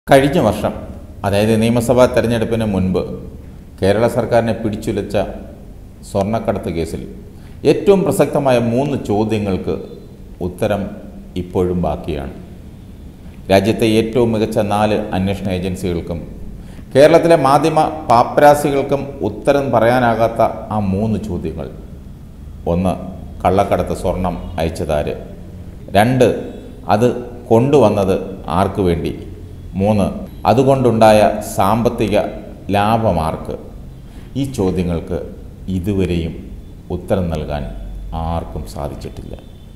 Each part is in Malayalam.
കഴിഞ്ഞ വർഷം അതായത് നിയമസഭാ തെരഞ്ഞെടുപ്പിന് മുൻപ് കേരള സർക്കാരിനെ പിടിച്ചുലച്ച സ്വർണ്ണക്കടത്ത് കേസിൽ ഏറ്റവും പ്രസക്തമായ മൂന്ന് ചോദ്യങ്ങൾക്ക് ഉത്തരം ഇപ്പോഴും ബാക്കിയാണ് രാജ്യത്തെ ഏറ്റവും മികച്ച നാല് അന്വേഷണ ഏജൻസികൾക്കും കേരളത്തിലെ മാധ്യമ പാപ്പരാസികൾക്കും ഉത്തരം പറയാനാകാത്ത ആ മൂന്ന് ചോദ്യങ്ങൾ ഒന്ന് കള്ളക്കടത്ത് സ്വർണം അയച്ചതാര് രണ്ട് അത് കൊണ്ടുവന്നത് ആർക്കു വേണ്ടി മൂന്ന് അതുകൊണ്ടുണ്ടായ സാമ്പത്തിക ലാഭമാർക്ക് ഈ ചോദ്യങ്ങൾക്ക് ഇതുവരെയും ഉത്തരം നൽകാൻ ആർക്കും സാധിച്ചിട്ടില്ല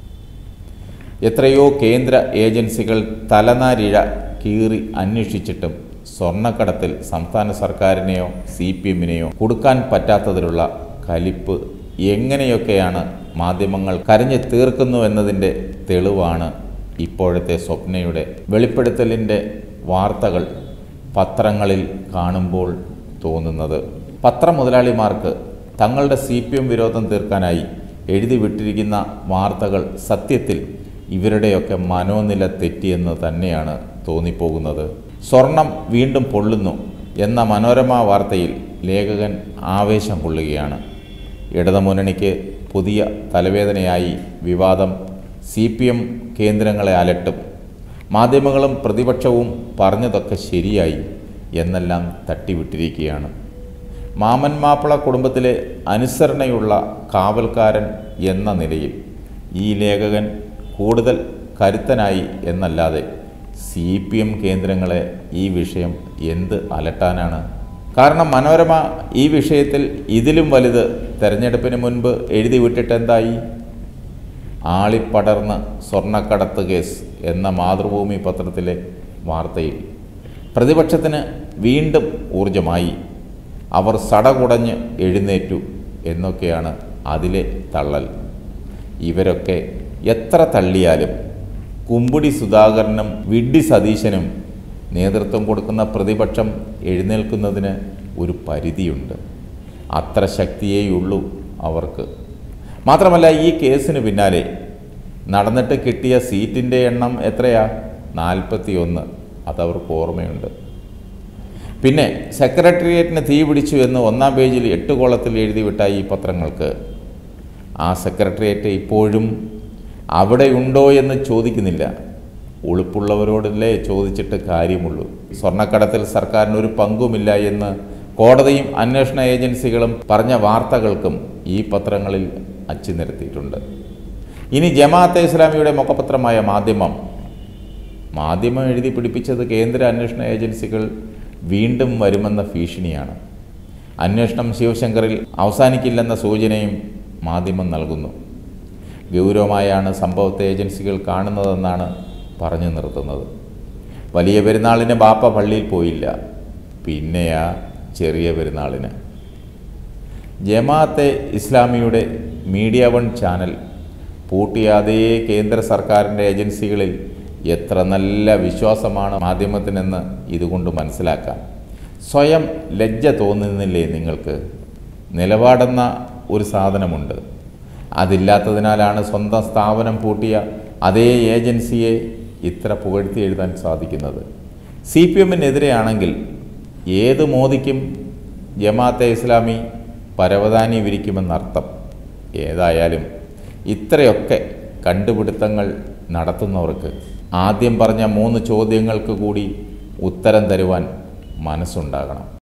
എത്രയോ കേന്ദ്ര ഏജൻസികൾ തലനാരിഴ കീറി അന്വേഷിച്ചിട്ടും സ്വർണ്ണക്കടത്തിൽ സംസ്ഥാന സർക്കാരിനെയോ സി പി എമ്മിനെയോ കൊടുക്കാൻ പറ്റാത്തതിലുള്ള കലിപ്പ് എങ്ങനെയൊക്കെയാണ് മാധ്യമങ്ങൾ കരഞ്ഞു തീർക്കുന്നു എന്നതിൻ്റെ തെളിവാണ് ഇപ്പോഴത്തെ സ്വപ്നയുടെ വെളിപ്പെടുത്തലിൻ്റെ വാർത്തകൾ പത്രങ്ങളിൽ കാണുമ്പോൾ തോന്നുന്നത് പത്രമുതലാളിമാർക്ക് തങ്ങളുടെ സി പി എം വിരോധം തീർക്കാനായി എഴുതി വിട്ടിരിക്കുന്ന വാർത്തകൾ സത്യത്തിൽ ഇവരുടെയൊക്കെ മനോനില തെറ്റിയെന്ന് തന്നെയാണ് തോന്നിപ്പോകുന്നത് സ്വർണം വീണ്ടും പൊള്ളുന്നു എന്ന മനോരമ വാർത്തയിൽ ലേഖകൻ ആവേശം കൊള്ളുകയാണ് ഇടതുമുന്നണിക്ക് പുതിയ തലവേദനയായി വിവാദം സി പി എം കേന്ദ്രങ്ങളെ അലട്ടും മാധ്യമങ്ങളും പ്രതിപക്ഷവും പറഞ്ഞതൊക്കെ ശരിയായി എന്നെല്ലാം തട്ടിവിട്ടിരിക്കുകയാണ് മാമൻ മാപ്പിള കുടുംബത്തിലെ അനുസരണയുള്ള കാവൽക്കാരൻ എന്ന നിലയിൽ ഈ ലേഖകൻ കൂടുതൽ കരുത്തനായി എന്നല്ലാതെ സി പി എം കേന്ദ്രങ്ങളെ ഈ വിഷയം എന്ത് അലട്ടാനാണ് കാരണം മനോരമ ഈ വിഷയത്തിൽ ഇതിലും വലുത് തെരഞ്ഞെടുപ്പിന് മുൻപ് എഴുതി വിട്ടിട്ടെന്തായി ആളിപ്പടർന്ന് സ്വർണ്ണക്കടത്ത് കേസ് എന്ന മാതൃഭൂമി പത്രത്തിലെ വാർത്തയിൽ പ്രതിപക്ഷത്തിന് വീണ്ടും ഊർജമായി അവർ സടകുടഞ്ഞ് എഴുന്നേറ്റു എന്നൊക്കെയാണ് അതിലെ തള്ളൽ ഇവരൊക്കെ എത്ര തള്ളിയാലും കുമ്പുടി സുധാകരനും വിഡ്ഢി സതീശനും നേതൃത്വം കൊടുക്കുന്ന പ്രതിപക്ഷം എഴുന്നേൽക്കുന്നതിന് ഒരു പരിധിയുണ്ട് അത്ര ശക്തിയേയുള്ളൂ അവർക്ക് മാത്രമല്ല ഈ കേസിന് പിന്നാലെ നടന്നിട്ട് കിട്ടിയ സീറ്റിൻ്റെ എണ്ണം എത്രയാ നാൽപ്പത്തി ഒന്ന് അതവർക്ക് ഓർമ്മയുണ്ട് പിന്നെ സെക്രട്ടേറിയറ്റിന് തീ പിടിച്ചു എന്ന് ഒന്നാം പേജിൽ എട്ട് കോളത്തിൽ എഴുതി വിട്ട ഈ പത്രങ്ങൾക്ക് ആ സെക്രട്ടേറിയറ്റ് ഇപ്പോഴും അവിടെയുണ്ടോ എന്ന് ചോദിക്കുന്നില്ല ഉളുപ്പുള്ളവരോടല്ലേ ചോദിച്ചിട്ട് കാര്യമുള്ളൂ സ്വർണ്ണക്കടത്തിൽ സർക്കാരിന് ഒരു പങ്കുമില്ല എന്ന് കോടതിയും അന്വേഷണ ഏജൻസികളും പറഞ്ഞ വാർത്തകൾക്കും ഈ പത്രങ്ങളിൽ അച്ചു നിരത്തിയിട്ടുണ്ട് ഇനി ജമാഅത്തെ ഇസ്ലാമിയുടെ മുഖപത്രമായ മാധ്യമം മാധ്യമം എഴുതി പിടിപ്പിച്ചത് കേന്ദ്ര അന്വേഷണ ഏജൻസികൾ വീണ്ടും വരുമെന്ന ഭീഷണിയാണ് അന്വേഷണം ശിവശങ്കറിൽ അവസാനിക്കില്ലെന്ന സൂചനയും മാധ്യമം നൽകുന്നു ഗൗരവമായാണ് സംഭവത്തെ ഏജൻസികൾ കാണുന്നതെന്നാണ് പറഞ്ഞു നിർത്തുന്നത് വലിയ പെരുന്നാളിന് ബാപ്പ പള്ളിയിൽ പോയില്ല പിന്നെയാ ചെറിയ പെരുന്നാളിന് ജമാഅത്തെ ഇസ്ലാമിയുടെ മീഡിയ വൺ ചാനൽ പൂട്ടിയ അതേ കേന്ദ്ര സർക്കാരിൻ്റെ ഏജൻസികളിൽ എത്ര നല്ല വിശ്വാസമാണ് മാധ്യമത്തിനെന്ന് ഇതുകൊണ്ട് മനസ്സിലാക്കാം സ്വയം ലജ്ജ തോന്നുന്നില്ലേ നിങ്ങൾക്ക് നിലപാടെന്ന ഒരു സാധനമുണ്ട് അതില്ലാത്തതിനാലാണ് സ്വന്തം സ്ഥാപനം പൂട്ടിയ അതേ ഏജൻസിയെ ഇത്ര പുകഴ്ത്തി എഴുതാൻ സാധിക്കുന്നത് സി പി എമ്മിനെതിരെയാണെങ്കിൽ ഏത് മോദിക്കും ജമാഅത്തെ ഇസ്ലാമി പരവതാനി വിരിക്കുമെന്നർത്ഥം ഏതായാലും ഇത്രയൊക്കെ കണ്ടുപിടുത്തങ്ങൾ നടത്തുന്നവർക്ക് ആദ്യം പറഞ്ഞ മൂന്ന് ചോദ്യങ്ങൾക്ക് കൂടി ഉത്തരം തരുവാൻ മനസ്സുണ്ടാകണം